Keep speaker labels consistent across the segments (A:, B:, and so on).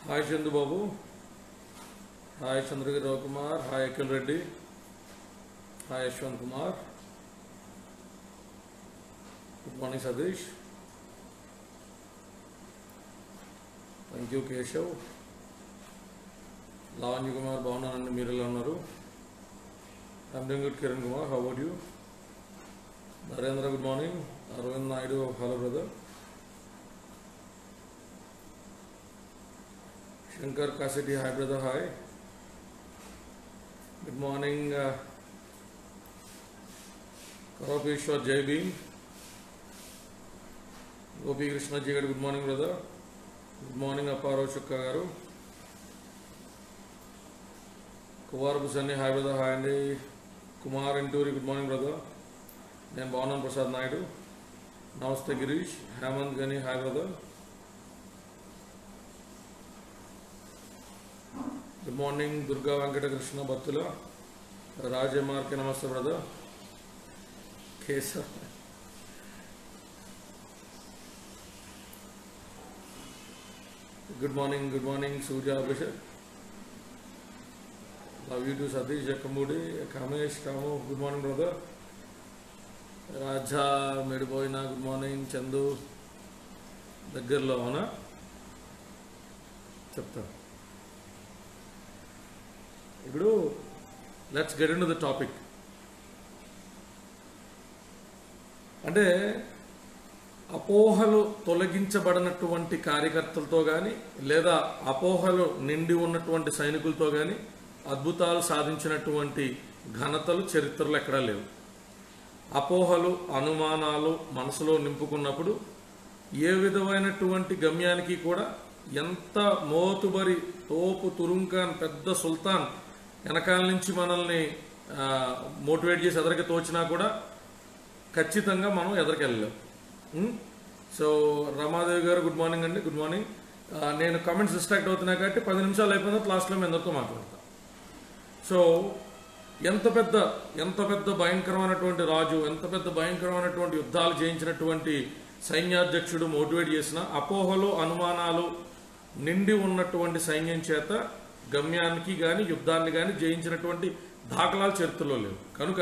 A: Hi Chandu Babu hi Chandragiri Rao Kumar hi Akhil Reddy hi Yashwant Kumar good morning Satish thank you Keshav Lavanya Kumar బాగున్నానండి మీరు ఎలా ఉన్నారు I'm good Kiran Kumar how about you Narendra good morning Aravind Naidu hello brother Shankar కాసిటీ hi brother hi good morning కరోపేశ్వర్ జై భీమ్ గోపీకృష్ణజీ గారు good morning brother good morning Apparao Chukka గారు Kumarapu Sunny hi brother hi అండి Kumar Inturi good morning brother నేను బాగున్నాను ప్రసాద్ నాయుడు నమస్తే Girish Hemanth Gani hi brother good morning Durga Venkatakrishna భక్తుల రాజమార్కి నమస్తే brother Keshav good morning good morning Surya Abhishek love you to Satish Jakkamudi Kamesh Kamu good morning brother Raja మెడిపోయిన గుడ్ మార్నింగ్ చందు దగ్గరలో అవునా చెప్తాను ఇప్పుడు let's get in the topic అంటే అపోహలు తొలగించబడినటువంటి కార్యకర్తలతో కానీ లేదా అపోహలు నిండి ఉన్నటువంటి సైనికులతో కానీ అద్భుతాలు సాధించినటువంటి ఘనతలు చరిత్రలో ఎక్కడా లేవు అపోహలు అనుమానాలు మనసులో నింపుకున్నప్పుడు ఏ విధమైనటువంటి గమ్యానికి కూడా ఎంత మోతుబరి తోపు తురుంకాన్ పెద్ద సుల్తాన్ వెనకాల నుంచి మనల్ని మోటివేట్ చేసి ఎదరికి తోచినా కూడా ఖచ్చితంగా మనం ఎదరికెళ్ళలేం ఉం? సో రమాదేవి గారు గుడ్ మార్నింగ్ అండి గుడ్ మార్నింగ్ ఆ, నేను కమెంట్స్ డిస్ట్రాక్ట్ అవుతున్నా కాబట్టి పది నిమిషాలు అయిపోయిన తర్వాత లాస్ట్లో మీ అందరితో మాట్లాడతాను సో ఎంత పెద్ద ఎంత పెద్ద భయంకరమైనటువంటి రాజు ఎంత పెద్ద భయంకరమైనటువంటి యుద్ధాలు జయించినటువంటి సైన్యాధ్యక్షుడు మోటివేట్ చేసిన అపోహలు అనుమానాలు నిండి ఉన్నటువంటి సైన్యం చేత గమ్యానికి కానీ యుద్ధాన్ని కానీ జయించినటువంటి దాఖలాలు చరిత్రలో లేవు కనుక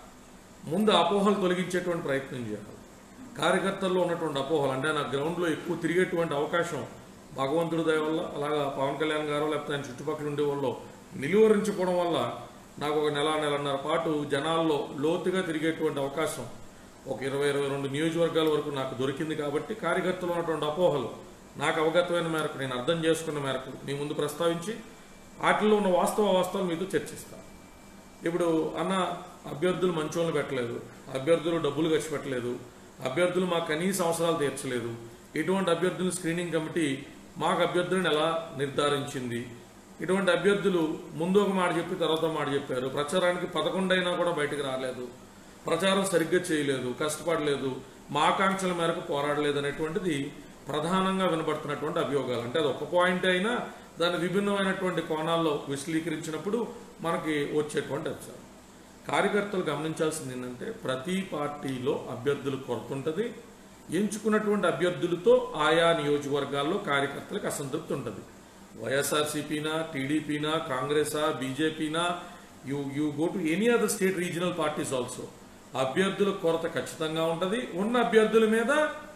A: ముందు అపోహలు తొలగించేటువంటి ప్రయత్నం చేయాలి కార్యకర్తల్లో ఉన్నటువంటి అపోహలు అంటే నా గ్రౌండ్లో ఎక్కువ తిరిగేటువంటి అవకాశం భగవంతుడి దయ వల్ల అలాగా పవన్ కళ్యాణ్ గారు లేకపోతే ఆయన చుట్టుపక్కల ఉండే వాళ్ళు నిలువరించుకోవడం వల్ల నాకు ఒక నెల నెలన్నర పాటు జనాల్లో లోతుగా తిరిగేటువంటి అవకాశం ఒక ఇరవై ఇరవై రెండు నియోజకవర్గాల వరకు నాకు దొరికింది కాబట్టి కార్యకర్తలు ఉన్నటువంటి అపోహలు నాకు అవగతమైన మేరకు నేను అర్థం చేసుకున్న మేరకు మీ ముందు ప్రస్తావించి వాటిల్లో ఉన్న వాస్తవ వాస్తవాలు మీతో చర్చిస్తాను ఇప్పుడు అన్న అభ్యర్థులు మంచోళ్ళు పెట్టలేదు అభ్యర్థులు డబ్బులు ఖర్చు పెట్టలేదు అభ్యర్థులు మా కనీస అవసరాలు తీర్చలేదు ఇటువంటి అభ్యర్థులు స్క్రీనింగ్ కమిటీ మాకు అభ్యర్థులను ఎలా నిర్ధారించింది ఇటువంటి అభ్యర్థులు ముందు ఒక మాట చెప్పి తర్వాత ఒక మాట చెప్పారు ప్రచారానికి పదకొండు అయినా కూడా బయటకు రాలేదు ప్రచారం సరిగ్గా చేయలేదు కష్టపడలేదు మా ఆకాంక్షల మేరకు పోరాడలేదు అనేటువంటిది ప్రధానంగా వినబడుతున్నటువంటి అభియోగాలు అంటే అది ఒక పాయింట్ అయినా దాన్ని విభిన్నమైనటువంటి కోణాల్లో విశ్లేషించినప్పుడు మనకి వచ్చేటువంటి అంశాలు కార్యకర్తలు గమనించాల్సింది ఏంటంటే ప్రతి పార్టీలో అభ్యర్థులు కొరత ఉంటుంది ఎంచుకున్నటువంటి అభ్యర్థులతో ఆయా నియోజకవర్గాల్లో కార్యకర్తలకు అసంతృప్తి ఉంటుంది వైఎస్ఆర్సీపీనా టీడీపీనా కాంగ్రెసా బీజేపీనా you you go to any other state regional parties also అభ్యర్థుల కొరత ఖచ్చితంగా ఉంటుంది ఉన్న అభ్యర్థుల మీద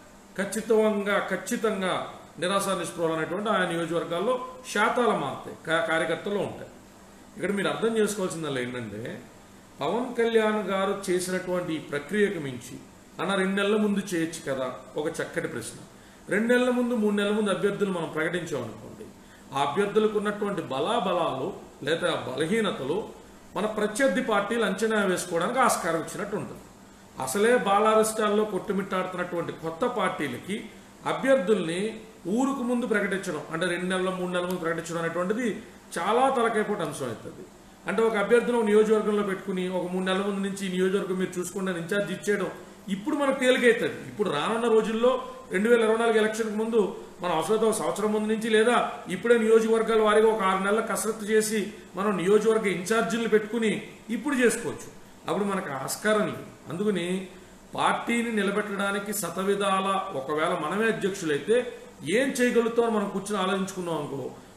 A: ఖచ్చితంగా ఖచ్చితంగా నిరాశ నిస్పృహలు అనేటువంటి ఆయా నియోజకవర్గాల్లో శాతాలు మారుతాయి కా- కార్యకర్తలు ఉంటాయి ఇక్కడ మీరు అర్థం చేసుకోవాల్సిందల్లా ఏంటంటే పవన్ కళ్యాణ్ గారు చేసినటువంటి ఈ ప్రక్రియకు మించి అన్న రెండు నెలల ముందు చేయొచ్చు కదా ఒక చక్కటి ప్రశ్న రెండు నెలల ముందు మూడు నెలల ముందు అభ్యర్థులు మనం ప్రకటించామనుకోండి ఆ అభ్యర్థులకు ఉన్నటువంటి బలాబలాలు లేదా బలహీనతలు మన ప్రత్యర్థి పార్టీలు అంచనా వేసుకోవడానికి ఆస్కారం ఇచ్చినట్టు ఉంటుంది అసలే బాలారిష్టాల్లో కొట్టుమిట్టాడుతున్నటువంటి కొత్త పార్టీలకి అభ్యర్థుల్ని ఊరుకు ముందు ప్రకటించడం అంటే రెండు నెలల మూడు నెలల ముందు ప్రకటించడం అనేటువంటిది చాలా తలకైపోటు అంశం అవుతుంది అంటే ఒక అభ్యర్థిని ఒక నియోజకవర్గంలో పెట్టుకుని ఒక మూడు నెలల ముందు నుంచి ఈ నియోజకవర్గం మీరు చూసుకుంటే ఇన్ఛార్జ్ ఇచ్చేయడం ఇప్పుడు మనకు తేలికైతుంది ఇప్పుడు రానున్న రోజుల్లో రెండు వేల ఇరవై నాలుగు ఎలక్షన్కి ముందు మనం అవసరమైతే ఒక సంవత్సరం ముందు నుంచి లేదా ఇప్పుడే నియోజకవర్గాల వారిగా ఒక ఆరు నెలల కసరత్తు చేసి మనం నియోజకవర్గ ఇన్ఛార్జీలు పెట్టుకుని ఇప్పుడు చేసుకోవచ్చు అప్పుడు మనకు ఆస్కారం లేదు అందుకని పార్టీని నిలబెట్టడానికి శతవిధాల ఒకవేళ మనమే అధ్యక్షులైతే ఏం చేయగలుగుతామో మనం కూర్చొని ఆలోచించుకున్నాం అనుకో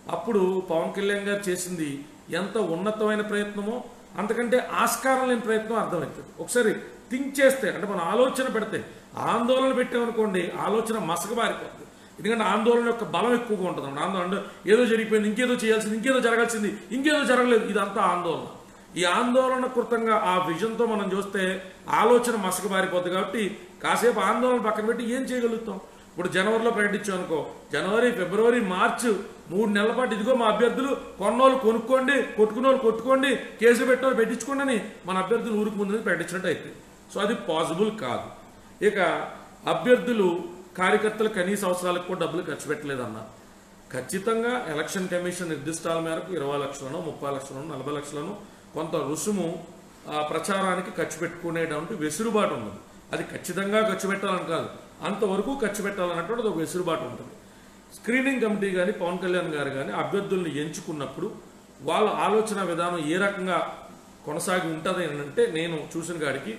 A: అప్పుడు పవన్ కళ్యాణ్ గారు చేసింది ఎంత ఉన్నతమైన ప్రయత్నమో అంతకంటే ఆస్కారం లేని ప్రయత్నం అర్థమవుతుంది ఒకసారి థింక్ చేస్తే అంటే మనం ఆలోచన పెడితే ఆందోళన పెట్టామనుకోండి ఆలోచన మసకబారిపోతుంది ఎందుకంటే ఆందోళన యొక్క బలం ఎక్కువగా ఉంటుంది అన్నమాట. ఆందోళన అంటే ఏదో జరిగిపోయింది ఇంకేదో చేయాల్సింది ఇంకేదో జరగాల్సింది ఇంకేదో జరగలేదు ఇదంతా ఆందోళన ఈ ఆందోళన కృతంగా ఆ విజన్తో మనం చూస్తే ఆలోచన మసకబారిపోతుంది కాబట్టి కాసేపు ఆందోళన పక్కన పెట్టి ఏం చేయగలుగుతాం ఇప్పుడు జనవరిలో ప్రకటించాం అనుకో జనవరి ఫిబ్రవరి మార్చి మూడు నెలల పాటు ఇదిగో మా అభ్యర్థులు కొన్నోళ్ళు కొనుక్కోండి కొట్టుకున్న వాళ్ళు కొట్టుకోండి కేసులు పెట్టిన పెట్టించుకోండి అని మన అభ్యర్థులు ఊరికి ముందు ప్రకటించినట్టు అయితే సో అది పాసిబుల్ కాదు ఇక అభ్యర్థులు కార్యకర్తలు కనీస అవసరాలకు కూడా డబ్బులు ఖర్చు పెట్టలేదన్నారు ఖచ్చితంగా ఎలక్షన్ కమిషన్ నిర్దిష్టాల మేరకు ఇరవై లక్షలను ముప్పై లక్షలను నలభై లక్షలను కొంత రుసుము ఆ, ప్రచారానికి ఖర్చు పెట్టుకునేటువంటి వెసులుబాటు ఉన్నది అది ఖచ్చితంగా ఖర్చు పెట్టాలని కాదు అంతవరకు ఖర్చు పెట్టాలన్నటువంటి ఒక వెసులుబాటు ఉంటుంది స్క్రీనింగ్ కమిటీ కానీ పవన్ కళ్యాణ్ గారు కానీ అభ్యర్థుల్ని ఎంచుకున్నప్పుడు వాళ్ళ ఆలోచన విధానం ఏ రకంగా కొనసాగి ఉంటుంది అని అంటే నేను చూసిన కాడికి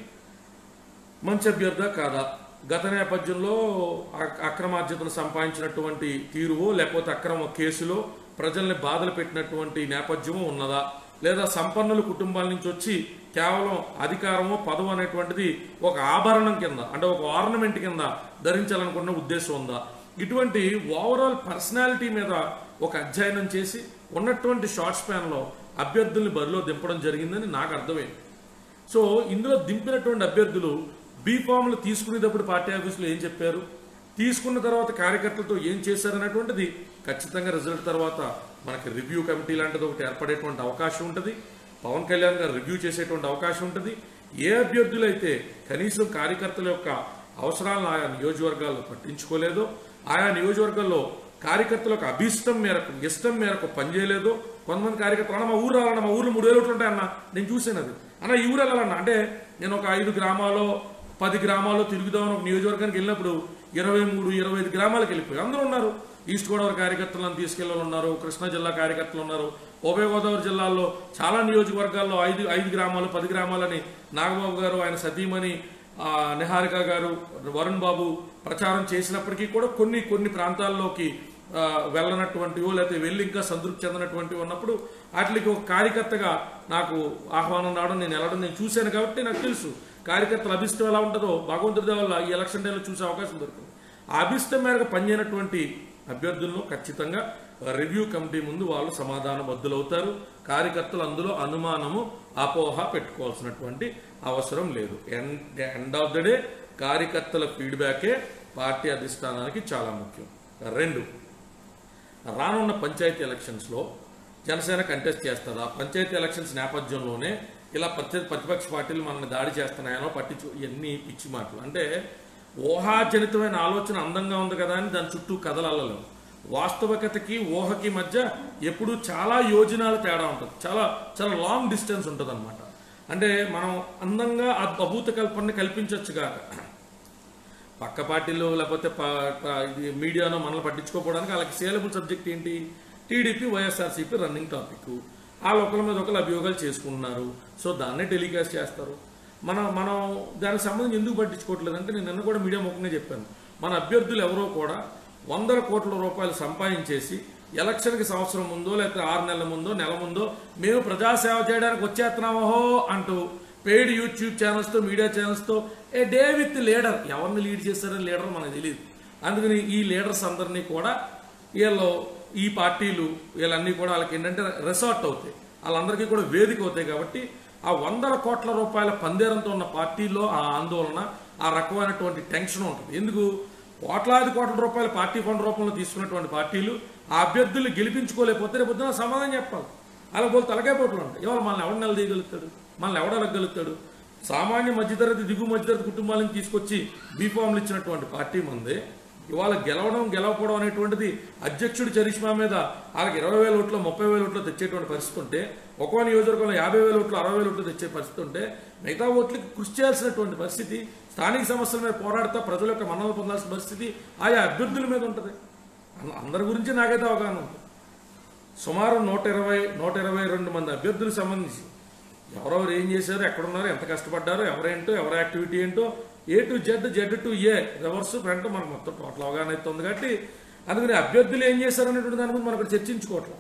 A: మంచి అభ్యర్థా కాదా గత నేపథ్యంలో అక్- అక్రమార్జితను సంపాదించినటువంటి తీరువో లేకపోతే అక్రమ కేసులో ప్రజల్ని బాధలు పెట్టినటువంటి నేపథ్యమో ఉన్నదా లేదా సంపన్నుల కుటుంబాల నుంచి వచ్చి కేవలం అధికారమో పదవు అనేటువంటిది ఒక ఆభరణం కింద అంటే ఒక ఆర్నమెంట్ కింద ధరించాలనుకున్న ఉద్దేశం ఉందా ఇటువంటి ఓవరాల్ పర్సనాలిటీ మీద ఒక అధ్యయనం చేసి ఉన్నటువంటి షార్ట్ స్పాన్లో అభ్యర్థుల్ని బరిలో దింపడం జరిగిందని నాకు అర్థమైంది సో ఇందులో దింపినటువంటి అభ్యర్థులు బీ ఫామ్లు తీసుకునేటప్పుడు పార్టీ ఆఫీసులో ఏం చెప్పారు తీసుకున్న తర్వాత కార్యకర్తలతో ఏం చేశారు అనేటువంటిది ఖచ్చితంగా రిజల్ట్ తర్వాత మనకి రివ్యూ కమిటీ లాంటిది ఒకటి ఏర్పడేటువంటి అవకాశం ఉంటుంది పవన్ కళ్యాణ్ గారు రివ్యూ చేసేటువంటి అవకాశం ఉంటుంది ఏ అభ్యర్థులైతే కనీసం కార్యకర్తల యొక్క అవసరాలను ఆయా నియోజకవర్గాల్లో పట్టించుకోలేదో ఆయా నియోజకవర్గాల్లో కార్యకర్తలకు అభిష్టం మేరకు ఇష్టం మేరకు పనిచేయలేదు కొంతమంది కార్యకర్తలు అన్న మా ఊరు రావాలన్న మా ఊర్లో మూడు వేలు ఓట్లు ఉంటాయన్న నేను చూశాను అది అన్న ఈ ఊరు వెళ్ళాలన్న అంటే నేను ఒక ఐదు గ్రామాల్లో పది గ్రామాల్లో తిరుగుదామని ఒక నియోజకవర్గానికి వెళ్ళినప్పుడు ఇరవై మూడు ఇరవై ఐదు గ్రామాలకు వెళ్ళిపోయి అందరూ ఉన్నారు ఈస్ట్ గోదావరి కార్యకర్తలను తీసుకెళ్ళి ఉన్నారు కృష్ణా జిల్లా కార్యకర్తలు ఉన్నారు ఉభయ గోదావరి జిల్లాల్లో చాలా నియోజకవర్గాల్లో ఐదు ఐదు గ్రామాలు పది గ్రామాలని నాగబాబు గారు ఆయన సతీమణి ఆ, నిహారిక గారు వరుణ్ బాబు ప్రచారం చేసినప్పటికీ కూడా కొన్ని కొన్ని ప్రాంతాల్లోకి ఆ, వెళ్ళనటువంటివో లేకపోతే వెళ్ళి ఇంకా సంతృప్తి చెందినటువంటివి ఉన్నప్పుడు వాటికి ఒక కార్యకర్తగా నాకు ఆహ్వానం రావడం నేను వెళ్ళడం నేను చూశాను కాబట్టి నాకు తెలుసు కార్యకర్తల అభిష్టం ఎలా ఉంటుందో భగవంతుడి వల్ల ఈ ఎలక్షన్ టైంలో చూసే అవకాశం దొరికింది ఆ అభిష్టం మేరకు పనిచేయనటువంటి అభ్యర్థులను ఖచ్చితంగా రివ్యూ కమిటీ ముందు వాళ్ళు సమాధాన బద్దులవుతారు కార్యకర్తలు అందులో అనుమానము అపోహ పెట్టుకోవాల్సినటువంటి అవసరం లేదు end end of the day కార్యకర్తల ఫీడ్బ్యాకే పార్టీ అధిష్టానానికి చాలా ముఖ్యం రెండు రానున్న పంచాయతీ ఎలక్షన్స్లో జనసేన కంటెస్ట్ చేస్తుందా పంచాయతీ ఎలక్షన్స్ నేపథ్యంలోనే ఇలా ప్రతి ప్రతిపక్ష పార్టీలు మనల్ని దాడి చేస్తున్నాయనో పట్టించు ఇవన్నీ పిచ్చి మాటలు అంటే ఊహాజనితమైన ఆలోచన అందంగా ఉంది కదా అని దాని చుట్టూ కథలల్లలేము వాస్తవికతకి ఊహకి మధ్య ఎప్పుడూ చాలా యోజనాల తేడా ఉంటుంది చాలా చాలా లాంగ్ డిస్టెన్స్ ఉంటుంది అంటే మనం అందంగా ఆ అభూత కల్పనని కల్పించవచ్చు కాక పక్క పార్టీలు లేకపోతే ప- ప- ఇది మీడియానో మనల్ని పట్టించుకోకపోవడానికి వాళ్ళకి సేలబుల్ సబ్జెక్ట్ ఏంటి టీడీపీ వైఎస్ఆర్సీపీ రన్నింగ్ టాపిక్ వాళ్ళు ఒకరి మీద ఒకరు అభియోగాలు చేసుకుంటున్నారు సో దాన్నే టెలికాస్ట్ చేస్తారు మనం మనం దానికి సంబంధించి ఎందుకు పట్టించుకోవట్లేదు అంటే నేను నిన్న కూడా మీడియా ముఖంగా చెప్పాను మన అభ్యర్థులు ఎవరో కూడా వందల కోట్ల రూపాయలు సంపాదించేసి ఎలక్షన్కి సంవత్సరం ముందో లేకపోతే ఆరు నెలల ముందో నెల ముందో మేము ప్రజాసేవ చేయడానికి వచ్చేస్తున్నామో అంటూ పెయిడ్ యూట్యూబ్ ఛానల్స్తో మీడియా ఛానల్స్తో ఏ డే విత్ లీడర్ ఎవరిని లీడ్ చేస్తారని లీడర్ మనకు తెలియదు అందుకని ఈ లీడర్స్ అందరినీ కూడా వీళ్ళు ఈ పార్టీలు వీళ్ళన్నీ కూడా వాళ్ళకి ఏంటంటే రిసార్ట్ అవుతాయి వాళ్ళందరికీ కూడా వేదిక అవుతాయి కాబట్టి ఆ వందల కోట్ల రూపాయల పందేరంతో ఉన్న పార్టీలో ఆ ఆందోళన ఆ రకమైనటువంటి టెన్షన్ ఉంటుంది ఎందుకు కోట్లాది కోట్ల రూపాయల పార్టీ ఫండ్ రూపంలో తీసుకున్నటువంటి పార్టీలు ఆ అభ్యర్థులు గెలిపించుకోలేకపోతే రేపు పొద్దున సమాధానం చెప్పాలి అలా పోతే తలకాయ పోట్లు ఉంటాయి ఇవాళ మనల్ని ఎవడు నిలదీయగలుగుతాడు మనల్ని ఎవడ అడగలుగుతాడు సామాన్య మధ్యతరగతి దిగువ మధ్యతరగతి కుటుంబాలను తీసుకొచ్చి బీఫామ్లు ఇచ్చినటువంటి పార్టీ మంది ఇవాళ గెలవడం గెలవకపోవడం అనేటువంటిది అధ్యక్షుడి చరిష్మా మీద వాళ్ళకి ఇరవై వేల ఓట్లు ముప్పై వేల ఓట్లు తెచ్చేటువంటి పరిస్థితి ఉంటే ఒక్కో నియోజకవర్గంలో యాభై వేల ఓట్లు అరవై వేల ఓట్లు తెచ్చే పరిస్థితి ఉంటే మిగతా ఓట్లకి కృషి చేయాల్సినటువంటి పరిస్థితి స్థానిక సమస్యల మీద పోరాడుతూ ప్రజల యొక్క మన్నలు పొందాల్సిన పరిస్థితి ఆయా అభ్యర్థుల మీద ఉంటుంది అన్న- అందరి గురించి నాకైతే అవగాహన ఉంది సుమారు నూట ఇరవై నూట ఇరవై రెండు మంది అభ్యర్థులకు సంబంధించి ఎవరెవరు ఏం చేశారు ఎక్కడున్నారు ఎంత కష్టపడ్డారు ఎవరేంటో ఎవరి యాక్టివిటీ ఏంటో A to Z Z to A reverse front మనకు మొత్తం టోటల్ అవగాహన అయితే ఉంది కాబట్టి అందుకని అభ్యర్థులు ఏం చేశారు అనేటువంటి దాని గురించి మనం ఇక్కడ చర్చించుకోవట్లేదు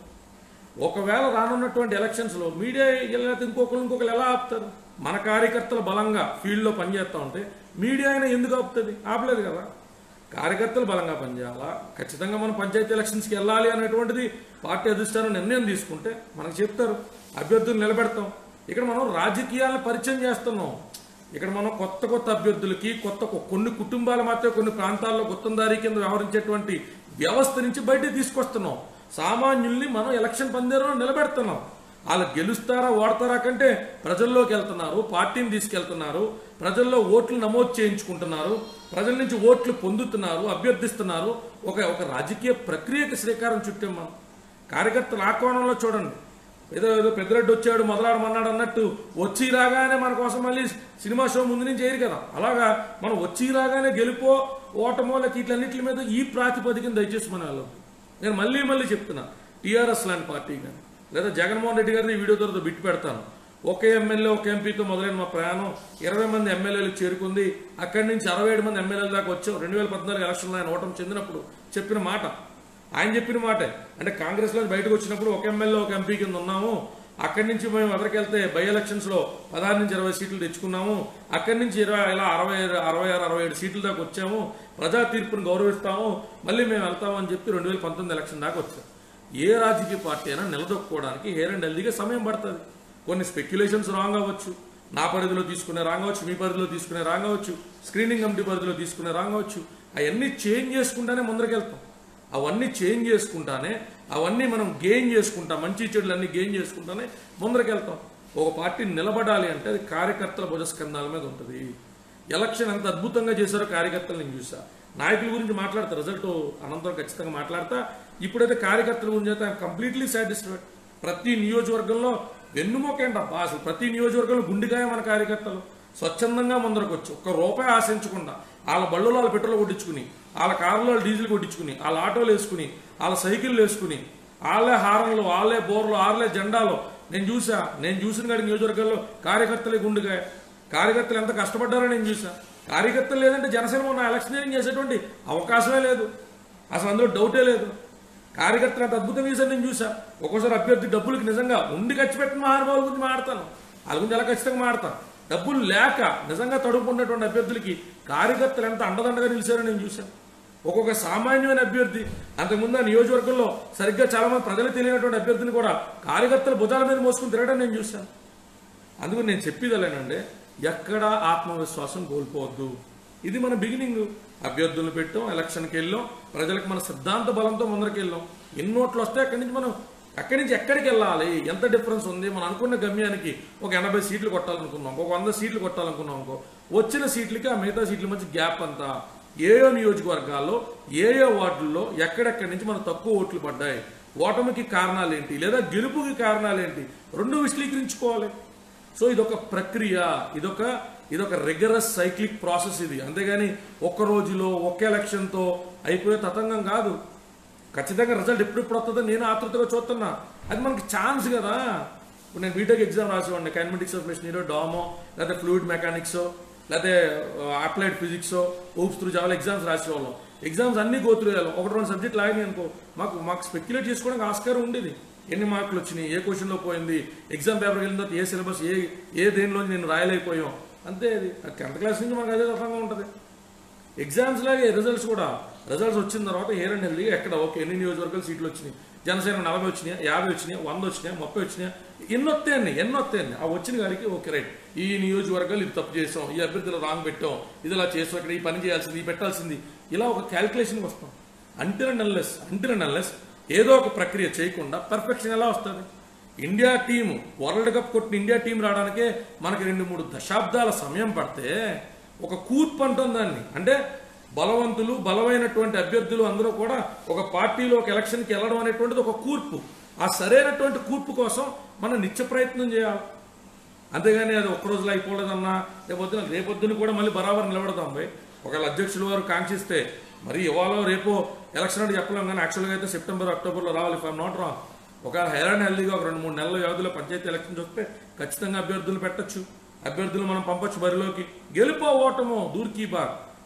A: ఒకవేళ రానున్నటువంటి ఎలక్షన్స్లో మీడియా లేకపోతే ఇంకొకరు ఇంకొకరు ఎలా ఆపుతారు మన కార్యకర్తలు బలంగా ఫీల్డ్లో పనిచేస్తూ ఉంటే మీడియా అయినా ఎందుకు ఆపుతుంది ఆపలేదు కదా కార్యకర్తలు బలంగా పనిచేయాలా ఖచ్చితంగా మనం పంచాయతీ ఎలక్షన్స్కి వెళ్ళాలి అనేటువంటిది పార్టీ అధిష్టానం నిర్ణయం తీసుకుంటే మనకు చెప్తారు అభ్యర్థులు నిలబెడతాం ఇక్కడ మనం రాజకీయాలను పరిచయం చేస్తున్నాం ఇక్కడ మనం కొత్త కొత్త అభ్యర్థులకి కొత్త కొ- కొన్ని కుటుంబాలు మాత్రమే కొన్ని ప్రాంతాల్లో గుత్తందారీ కింద వ్యవహరించేటువంటి వ్యవస్థ నుంచి బయటకు తీసుకొస్తున్నాం సామాన్యుల్ని మనం ఎలక్షన్ పందేరులో నిలబెడుతున్నాం వాళ్ళు గెలుస్తారా ఓడతారా కంటే ప్రజల్లోకి వెళ్తున్నారు పార్టీని తీసుకెళ్తున్నారు ప్రజల్లో ఓట్లు నమోదు చేయించుకుంటున్నారు ప్రజల నుంచి ఓట్లు పొందుతున్నారు అభ్యర్థిస్తున్నారు ఒక ఒక రాజకీయ ప్రక్రియకి శ్రీకారం చుట్టాం మనం కార్యకర్తల ఆహ్వానంలో చూడండి ఏదో ఏదో పెద్దరెడ్డి వచ్చాడు మొదలాడమన్నాడు అన్నట్టు వచ్చి రాగానే మన కోసం మళ్ళీ సినిమా షో ముందు నుంచి చేయరు కదా అలాగా మనం వచ్చి రాగానే గెలుపో ఓటమో లేక ఇట్లన్నిటి మీద ఈ ప్రాతిపదికన దయచేసి మన వెళ్ళదు నేను మళ్ళీ మళ్ళీ చెప్తున్నా టీఆర్ఎస్ లాంటి పార్టీ కానీ లేదా జగన్మోహన్ రెడ్డి గారిని ఈ వీడియో ద్వారా బిట్టు పెడతాను ఒకే ఎమ్మెల్యే ఒక ఎంపీతో మొదలైన మా ప్రయాణం ఇరవై మంది ఎమ్మెల్యేలకు చేరుకుంది అక్కడి నుంచి అరవై ఏడు మంది ఎమ్మెల్యేల దాకా వచ్చాం రెండు వేల పద్నాలుగు ఎలక్షన్లో ఆయన ఓటమి చెందినప్పుడు చెప్పిన మాట ఆయన చెప్పిన మాటే అంటే కాంగ్రెస్ లో బయటకు వచ్చినప్పుడు ఒక ఎమ్మెల్యే ఒక ఎంపీ కింద ఉన్నాము అక్కడి నుంచి మేము ఎదరికెళ్తే బై ఎలక్షన్స్ లో పదహారు నుంచి ఇరవై సీట్లు తెచ్చుకున్నాము అక్కడి నుంచి ఇరవై ఇలా అరవై అరవై ఆరు అరవై ఏడు సీట్ల దాకా వచ్చాము ప్రజా తీర్పును గౌరవిస్తాము మళ్ళీ మేము వెళ్తాము అని చెప్పి రెండు వేల పంతొమ్మిది ఎలక్షన్ దాకా వచ్చాం ఏ రాజకీయ పార్టీ అయినా నిలదొక్కుకోవడానికి హెయిర్ అండ్ హెల్దీగా సమయం పడుతుంది కొన్ని స్పెక్యులేషన్స్ రాంగ్ అవ్వచ్చు నా పరిధిలో తీసుకునే రాంగ్ అవ్వచ్చు మీ పరిధిలో తీసుకునే రాంగ్ అవ్వచ్చు స్క్రీనింగ్ కమిటీ పరిధిలో తీసుకునే రాంగ్ అవ్వచ్చు అవన్నీ చేంజ్ చేసుకుంటానే ముందరకెళ్తాం అవన్నీ చేంజ్ చేసుకుంటానే అవన్నీ మనం గెయిన్ చేసుకుంటాం మంచి చెడులు అన్ని గెయిన్ చేసుకుంటానే ముందరకెళ్తాం ఒక పార్టీ నిలబడాలి అంటే అది కార్యకర్తల భుజస్కంధాల మీద ఉంటుంది ఎలక్షన్ ఎంత అద్భుతంగా చేశారో కార్యకర్తలు నేను చూసా నాయకుల గురించి మాట్లాడతా రిజల్ట్ అనంతరం ఖచ్చితంగా మాట్లాడతా ఇప్పుడైతే కార్యకర్తల గురించి అయితే కంప్లీట్లీ సాటిస్ఫైడ్ ప్రతి నియోజకవర్గంలో వెన్నుమొక్కండి అబ్బా అసలు ప్రతి నియోజకవర్గంలో గుండెకాయ మన కార్యకర్తలు స్వచ్ఛందంగా ముందరకు వచ్చి ఒక్క రూపాయి ఆశించకుండా వాళ్ళ బళ్ళలో వాళ్ళ పెట్రోల్ కొట్టించుకుని వాళ్ళ కారులో వాళ్ళు డీజిల్ కొట్టించుకుని వాళ్ళ ఆటోలు వేసుకుని వాళ్ళ సైకిళ్ళు వేసుకుని వాళ్ళే హారంలో వాళ్ళే బోర్లు వాళ్ళే జెండాలో నేను చూసా నేను చూసిన కాడి నియోజకవర్గాల్లో కార్యకర్తలే గుండెకాయ కార్యకర్తలు ఎంత కష్టపడ్డారో నేను చూసా కార్యకర్తలు లేదంటే జనసేన మొన్న ఎలక్షనీరింగ్ చేసేటువంటి అవకాశమే లేదు అసలు అందులో డౌటే లేదు కార్యకర్తలు అంత అద్భుతంగా చేశారు నేను చూసా ఒక్కోసారి అభ్యర్థి డబ్బులకి నిజంగా ఉండి ఖర్చు పెట్టిన మహానుభావుల గురించి మాడతాను వాళ్ళ గురించి ఎలా ఖచ్చితంగా మాడతాను డబ్బులు లేక నిజంగా తడుపుకున్నటువంటి అభ్యర్థులకి కార్యకర్తలు ఎంత అండదండగా నిలిచారో నేను చూశాను ఒక్కొక్క సామాన్యమైన అభ్యర్థి అంతకుముందు ఆ నియోజకవర్గంలో సరిగ్గా చాలా మంది ప్రజలు తెలియనటువంటి అభ్యర్థిని కూడా కార్యకర్తలు భుజాల మీద మోసుకుని తిరగడం నేను చూశాను అందుకు నేను చెప్పేదలేనండి ఎక్కడ ఆత్మవిశ్వాసం కోల్పోవద్దు ఇది మన బిగినింగ్ అభ్యర్థులను పెట్టాం ఎలక్షన్కి వెళ్ళాం ప్రజలకు మన సిద్ధాంత బలంతో ముందరికి వెళ్ళాం ఎన్నోట్లు వస్తే అక్కడి నుంచి మనం అక్కడి నుంచి ఎక్కడికి వెళ్ళాలి ఎంత డిఫరెన్స్ ఉంది మనం అనుకున్న గమ్యానికి ఒక ఎనభై సీట్లు కొట్టాలనుకున్నాం ఒక వంద సీట్లు కొట్టాలనుకున్నాం అనుకో వచ్చిన సీట్లకి ఆ మిగతా సీట్ల మధ్య గ్యాప్ అంతా ఏయో నియోజకవర్గాల్లో ఏయో వార్డుల్లో ఎక్కడెక్కడి నుంచి మన తక్కువ ఓట్లు పడ్డాయి ఓటమికి కారణాలు ఏంటి లేదా గెలుపుకి కారణాలు ఏంటి రెండు విశ్లేషించుకోవాలి సో ఇదొక ప్రక్రియ ఇదొక ఇదొక రెగ్యులర్ సైక్లిక్ ప్రాసెస్ ఇది అంతేగాని ఒక్క రోజులో ఒక్క ఎలక్షన్తో అయిపోయే తతంగం కాదు ఖచ్చితంగా రిజల్ట్ ఎప్పుడెప్పుడు వస్తుందో నేను ఆతృతగా చూస్తున్నా అది మనకి ఛాన్స్ కదా ఇప్పుడు నేను బీటెక్ ఎగ్జామ్ రాసేవాడిని కైనమెటిక్స్ ఆఫ్ మెషినరీ డామో లేకపోతే ఫ్లూయిడ్ మెకానిక్స్ లేకపోతే అప్లైడ్ ఫిజిక్స్ ఊప్స్ త్రూ చాలా ఎగ్జామ్స్ రాసేవాళ్ళం ఎగ్జామ్స్ అన్ని గోత్రు ఒకటి రెండు సబ్జెక్ట్ లాగినాయి అనుకో మాకు మాకు స్పెక్యులేట్ చేసుకోవడానికి ఆస్కారం ఉండేది ఎన్ని మార్కులు వచ్చినాయి ఏ క్వశ్చన్లో పోయింది ఎగ్జామ్ పేపర్కి వెళ్ళిన తర్వాత ఏ సిలబస్ ఏ ఏ దేనిలో నేను రాయలేకపోయాం అంతే అది టెన్త్ క్లాస్ నుంచి మనకు అదే రకంగా ఉంటుంది ఎగ్జామ్స్ లాగే రిజల్ట్స్ కూడా రిజల్ట్స్ వచ్చిన తర్వాత హెయిర్ అండ్ హెల్దీ ఎక్కడ ఓకే ఎన్ని నియోజకవర్గాలు సీట్లు వచ్చినాయి జనసేన నలభై వచ్చినాయి యాభై వచ్చినాయి వంద వచ్చినాయి ముప్పై వచ్చినాయి ఎన్ని వస్తాయండి ఎన్ని వస్తాయండి ఆ వచ్చిన గారికి ఓకే రైట్ ఈ నియోజకవర్గాలు ఇది తప్పు చేసాం ఈ అభ్యర్థులు రాంగ్ పెట్టాం ఇది ఇలా చేసాం ఇక్కడ ఈ పని చేయాల్సింది ఈ పెట్టాల్సింది ఇలా ఒక క్యాల్కులేషన్కి వస్తాం until and unless until and unless ఏదో ఒక ప్రక్రియ చేయకుండా పర్ఫెక్షన్ ఎలా వస్తుంది ఇండియా టీం వరల్డ్ కప్ కొట్టిన ఇండియా టీం రావడానికే మనకి రెండు మూడు దశాబ్దాల సమయం పడితే ఒక కూర్పు అంటాం దాన్ని అంటే బలవంతులు బలమైనటువంటి అభ్యర్థులు అందరూ కూడా ఒక పార్టీలో ఒక ఎలక్షన్కి వెళ్ళడం అనేటువంటిది ఒక కూర్పు ఆ సరైనటువంటి కూర్పు కోసం మనం నిత్య ప్రయత్నం చేయాలి అంతేగాని అది ఒక్క రోజులో అయిపోలేదన్నా రేపొద్దున రేపొద్దున కూడా మళ్ళీ బరాబర్ నిలబడతాం పోయి ఒకవేళ అధ్యక్షులు వారు కాంక్షిస్తే మరి ఇవాళ రేపో ఎలక్షన్ అంటే చెప్పలేం కానీ యాక్చువల్గా అయితే సెప్టెంబర్ అక్టోబర్లో రావాలి ఇఫ్ ఐమ్ నాట్ రాంగ్ ఒకవేళ హెయిర్ అండ్ హెల్దీగా ఒక రెండు మూడు నెలల వ్యవధిలో పంచాయతీ ఎలక్షన్స్ వస్తే ఖచ్చితంగా అభ్యర్థులు పెట్టొచ్చు అభ్యర్థులు మనం పంపొచ్చు బరిలోకి గెలుపో ఓటమో దూర్కీ బాగ్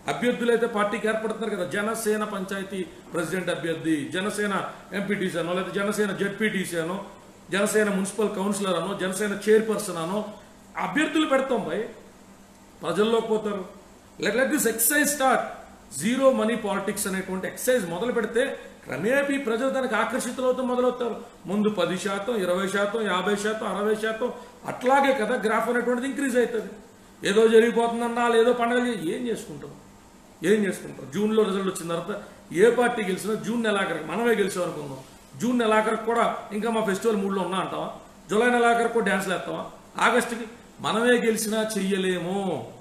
A: అభ్యర్థులు అయితే పార్టీకి ఏర్పడుతున్నారు కదా జనసేన పంచాయతీ ప్రెసిడెంట్ అభ్యర్థి జనసేన ఎంపీటీసీ అనో లేదా జనసేన జెడ్పీటీసీ అనో జనసేన మున్సిపల్ కౌన్సిలర్ అనో జనసేన చైర్పర్సన్ అనో అభ్యర్థులు పెడతాం భయ్ ప్రజల్లోకి పోతారు let let this excise start zero money politics అనేటువంటి ఎక్సైజ్ మొదలు పెడితే క్రమేపీ ప్రజలు దానికి ఆకర్షితులవుతూ మొదలవుతారు ముందు పది శాతం ఇరవై శాతం యాభై శాతం అరవై శాతం అట్లాగే కదా గ్రాఫ్ అనేటువంటిది ఇంక్రీజ్ అవుతుంది ఏదో జరిగిపోతుందన్నా ఏదో పండగ చే- ఏం చేసుకుంటాం ఏం చేసుకుంటాం జూన్లో రిజల్ట్ వచ్చిన తర్వాత ఏ పార్టీ గెలిచినా జూన్ నెలాఖరికి మనమే గెలిచాం అనుకుందాం జూన్ నెలాఖరికి కూడా ఇంకా మా ఫెస్టివల్ మూడ్లో ఉన్నా అంటావా జూలై నెలాఖరికి కూడా డ్యాన్స్లు వేస్తావా ఆగస్టుకి మనమే గెలిచినా చెయ్యలేము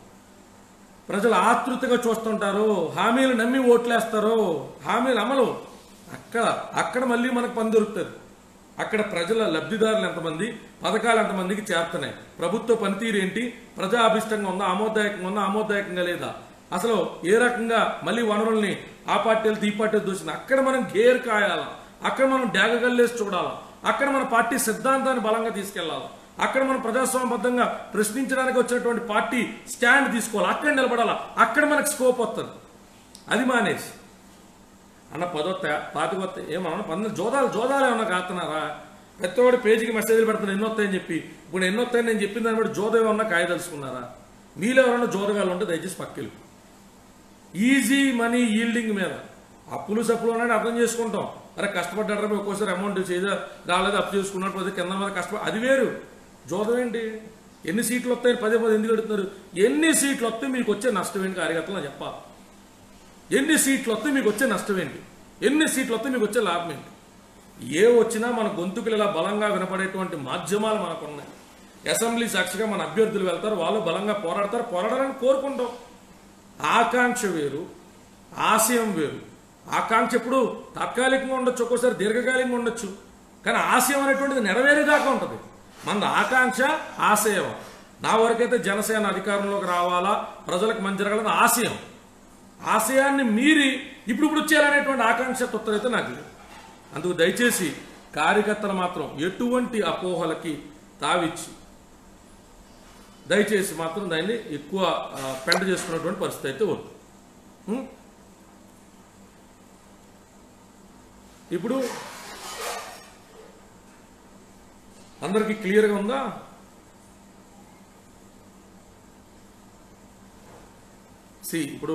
A: ప్రజలు ఆతృతగా చూస్తుంటారు హామీలు నమ్మి ఓట్లేస్తారు హామీలు అమలు అక్కడ అక్కడ మళ్ళీ మనకు పని దొరుకుతుంది అక్కడ ప్రజల లబ్ధిదారులు ఎంతమంది పథకాలు ఎంతమందికి చేరుతున్నాయి ప్రభుత్వ పనితీరు ఏంటి ప్రజా అభిష్టంగా ఉందా ఆమోదదాయకంగా ఉందా ఆమోదదాయకంగా లేదా అసలు ఏ రకంగా మళ్ళీ వనరుల్ని ఆ పార్టీలు ఈ పార్టీలు దూసిన అక్కడ మనం గేర్ కాయాలా అక్కడ మనం డాగగల్లేసి చూడాలా అక్కడ మన పార్టీ సిద్ధాంతాన్ని బలంగా తీసుకెళ్లాలా అక్కడ మనం ప్రజాస్వామ్యబద్ధంగా ప్రశ్నించడానికి వచ్చినటువంటి పార్టీ స్టాండ్ తీసుకోవాలి అక్కడ నిలబడాలా అక్కడ మనకు స్కోప్ వస్తుంది అది మానేసి అన్న పదొత్త పాతికొత్త ఏమన్నా పంది జోదాలు జోదాలు ఏమన్నా కాస్తున్నారా ప్రతివాడు పేజీకి మెసేజ్లు పెడుతున్నారు ఎన్నో వస్తాయని చెప్పి ఇప్పుడు ఎన్నో వస్తాయని నేను చెప్పిన దాన్ని బట్టి జోదం ఏమన్నా కాయదలుచుకున్నారా మీలో ఎవరన్నా జోదగాలు ఉంటే దయచేసి పక్కెళ్ళు ఈజీ మనీ ఈల్డింగ్ మీద అప్పులు సప్పులు అనేది అర్థం చేసుకుంటాం అరే కష్టపడ్డాడు ఒక్కోసారి అమౌంట్ చేయదా రాలేదు అప్పు చేసుకున్నాడు పది కింద మీద కష్టపడి అది వేరు జోదం ఏంటి ఎన్ని సీట్లు వస్తాయని పదే పదే ఎందుకు అడుగుతున్నారు ఎన్ని సీట్లు వస్తే మీకు వచ్చే నష్టం ఏంటి కార్యకర్తలు నాకు చెప్పాలి ఎన్ని సీట్లు వస్తే మీకు వచ్చే నష్టం ఏంటి ఎన్ని సీట్లు వస్తే మీకు వచ్చే లాభం ఏంటి ఏ వచ్చినా మన గొంతుకులు ఇలా బలంగా వినపడేటువంటి మాధ్యమాలు మనకు ఉన్నాయి అసెంబ్లీ సాక్షిగా మన అభ్యర్థులు వెళ్తారు వాళ్ళు బలంగా పోరాడతారు పోరాడాలని కోరుకుంటాం ఆకాంక్ష వేరు ఆశయం వేరు ఆకాంక్ష ఎప్పుడు తాత్కాలికంగా ఉండొచ్చు ఒక్కోసారి దీర్ఘకాలికంగా ఉండొచ్చు కానీ ఆశయం అనేటువంటిది నెరవేరేదాకా ఉంటుంది మన ఆకాంక్ష ఆశయం నా వరకైతే జనసేన అధికారంలోకి రావాలా ప్రజలకు మంచి జరగాలని ఆశయం ఆశయాన్ని మీరి ఇప్పుడు ఇప్పుడు వచ్చేయాలనేటువంటి ఆకాంక్ష తొత్తరైతే నాకు లేదు అందుకు దయచేసి కార్యకర్తలు మాత్రం ఎటువంటి అపోహలకి తావిచ్చి దయచేసి మాత్రం దాన్ని ఎక్కువ ఆ, పెంట చేసుకున్నటువంటి పరిస్థితి అయితే వద్దు ఉం? ఇప్పుడు అందరికీ క్లియర్గా ఉందా సి ఇప్పుడు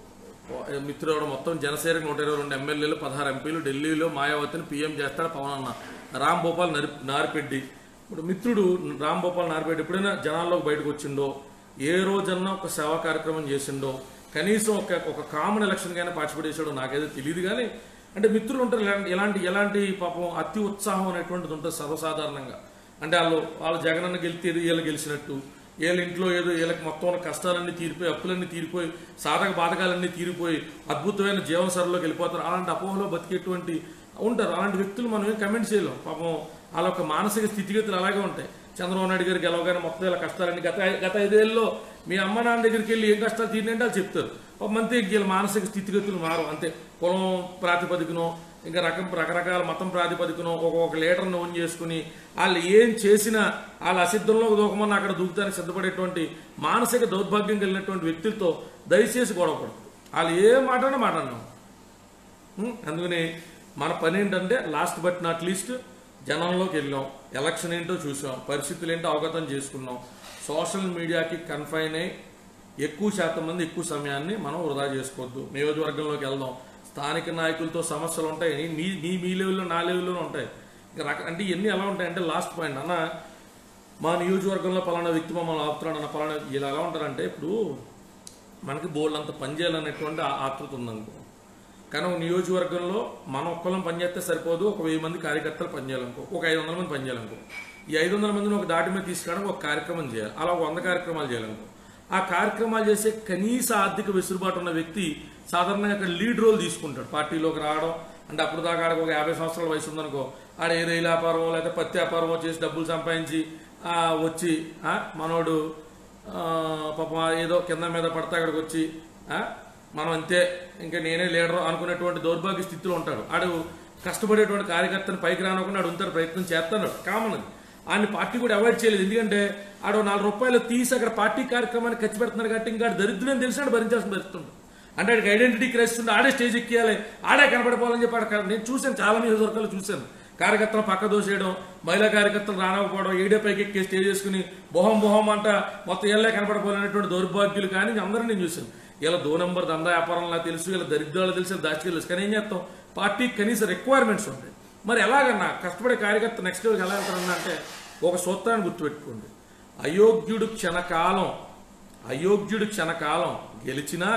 A: మిత్రుడు మొత్తం జనసేనకు నూట ఇరవై రెండు ఎమ్మెల్యేలు పదహారు ఎంపీలు ఢిల్లీలో మాయావతిని పీఎం చేస్తాడు పవన్ అన్న రామ్ గోపాల్ నరి నారిపెడ్డి ఇప్పుడు మిత్రుడు రామ్ గోపాల్ నారిపెడ్డి ఎప్పుడైనా జనాల్లోకి బయటకు వచ్చిండో ఏ రోజన్నా ఒక సేవా కార్యక్రమం చేసిండో కనీసం ఒక ఒక కామన్ ఎలక్షన్ కైనా పార్టిసిపేట్ చేసాడో నాకైతే తెలియదు కానీ అంటే మిత్రులు ఉంటారు ఎలాంటి ఎలాంటి ఎలాంటి పాపం అతి ఉత్సాహం అనేటువంటిది ఉంటుంది సర్వసాధారణంగా అంటే వాళ్ళు వాళ్ళు జగనన్న గెలితే వీళ్ళు గెలిచినట్టు వీళ్ళ ఇంట్లో ఏదో వీళ్ళకి మొత్తం ఉన్న కష్టాలన్నీ తీరిపోయి అప్పులన్నీ తీరిపోయి సాధక బాధకాలన్నీ తీరిపోయి అద్భుతమైన జీవన సరలోకి వెళ్ళిపోతారు అలాంటి అపోహలో బతికేటువంటి ఉంటారు అలాంటి వ్యక్తులు మనం ఏం కమెంట్ చేయలేం పాపం వాళ్ళ యొక్క మానసిక స్థితిగతులు అలాగే ఉంటాయి చంద్రబాబు నాయుడు గారికి గెలవగానే మొత్తం ఇలా కష్టాలన్నీ గత గత ఐదేళ్ళలో మీ అమ్మ నాన్న దగ్గరికి వెళ్ళి ఏం కష్టాలు తీరినంటే వాళ్ళు చెప్తారు పాపం అంతే వీళ్ళ మానసిక స్థితిగతులు మారు అంతే కులం ప్రాతిపదికనో ఇంకా రకం రకరకాల మతం ప్రాతిపదికనో ఒక్కొక్క లీటర్ని ఓన్ చేసుకుని వాళ్ళు ఏం చేసినా వాళ్ళ అసిద్ధంలో దూకమని అక్కడ దూకుతానికి సిద్ధపడేటువంటి మానసిక దౌర్భాగ్యం కలిగినటువంటి వ్యక్తులతో దయచేసి గొడవపడదు వాళ్ళు ఏ మాటన్నా మాట్లాడినాం ఉం? అందుకని మన పని ఏంటంటే లాస్ట్ బట్ నాట్ లీస్ట్ జనంలోకి వెళ్ళాం ఎలక్షన్ ఏంటో చూసాం పరిస్థితులు ఏంటో అవగతం చేసుకున్నాం సోషల్ మీడియాకి కన్ఫైన్ అయి ఎక్కువ శాతం మంది ఎక్కువ సమయాన్ని మనం వృధా చేసుకోవద్దు నియోజకవర్గంలోకి వెళ్దాం స్థానిక నాయకులతో సమస్యలు ఉంటాయి మీ మీ మీ లెవెల్లో నా లెవెల్లోనే ఉంటాయి ఇంకా రక అంటే ఇవన్నీ ఎలా ఉంటాయంటే లాస్ట్ పాయింట్ అన్న మా నియోజకవర్గంలో పలానా వ్యక్తి మమ్మల్ని ఆపుతున్నాడు అన్న పలానా ఇలా ఎలా ఉంటారంటే ఇప్పుడు మనకి బోల్డ్ అంత పని చేయాలనేటువంటి ఆ- ఆతృత ఉందనుకో కానీ ఒక నియోజకవర్గంలో మనం ఒక్కళ్ళం పనిచేస్తే సరిపోదు ఒక వెయ్యి మంది కార్యకర్తలు పనిచేయాలనుకో ఒక ఐదు వందల మంది పనిచేయాలనుకో ఈ ఐదు వందల మందిని ఒక దాటి మీద తీసుకురావడానికి ఒక కార్యక్రమం చేయాలి అలా ఒక వంద కార్యక్రమాలు చేయాలనుకో ఆ కార్యక్రమాలు చేసే కనీస ఆర్థిక వెసులుబాటు ఉన్న వ్యక్తి సాధారణంగా అక్కడ లీడ్ రోల్ తీసుకుంటాడు పార్టీలోకి రావడం అంటే అప్పుడు దాకా ఆడకు ఒక యాభై సంవత్సరాల వయసు ఉందనుకో ఆడ ఏ రైలు వ్యాపారమో లేకపోతే పత్తి వ్యాపారమో చేసి డబ్బులు సంపాదించి ఆ, వచ్చి ఆ, మనోడు ఆ, పాపం ఏదో కింద మీద పడితే అక్కడికి వచ్చి ఆ, మనం అంతే ఇంకా నేనే లీడర్ అనుకునేటువంటి దౌర్భాగ్య స్థితిలో ఉంటాడు ఆడు కష్టపడేటువంటి కార్యకర్తను పైకి రానుకుండా ఆడు ఉంటాడు ప్రయత్నం చేస్తాడు కామన్ అది ఆయన పార్టీ కూడా అవాయిడ్ చేయలేదు ఎందుకంటే ఆడు నాలుగు రూపాయలు తీసి అక్కడ పార్టీ కార్యక్రమాన్ని ఖర్చు పెడుతున్నారు కాబట్టి ఇంకా ఆడు దరిద్రం తెలిసి ఆడు భరించాల్సిన పరిస్థితి ఉంటుంది అంటే ఆడికి ఐడెంటిటీ క్రైసిస్ ఉంది ఆడే స్టేజ్ ఎక్కియాలి ఆడే కనపడిపోవాలని చెప్పి ఆడ నేను చూశాను చాలా నియోజకవర్గాలు చూశాను కార్యకర్తలు పక్క దోసేయడం మహిళా కార్యకర్తలు రానకపోవడం ఏడే పైకి ఎక్కి స్టేజ్ చేసుకుని బొహం బొహం అంట మొత్తం ఏళ్ళే కనపడిపోలేనటువంటి దౌర్భాగ్యులు కానీ అందరినీ నేను చూశాను ఇలా దో నెంబర్ దందా వ్యాపారంలా తెలుసు ఇలా దరిద్రాలు తెలుసు దాచికి తెలుసు కానీ ఏం చేస్తాం పార్టీకి కనీస రిక్వైర్మెంట్స్ ఉంటాయి మరి ఎలాగన్నా కష్టపడే కార్యకర్త నెక్స్ట్ లెవెల్కి ఎలా వెళ్తారన్నా అంటే ఒక సూత్రాన్ని గుర్తుపెట్టుకోండి అయోగ్యుడు క్షణకాలం అయోగ్యుడు క్షణకాలం గెలిచినా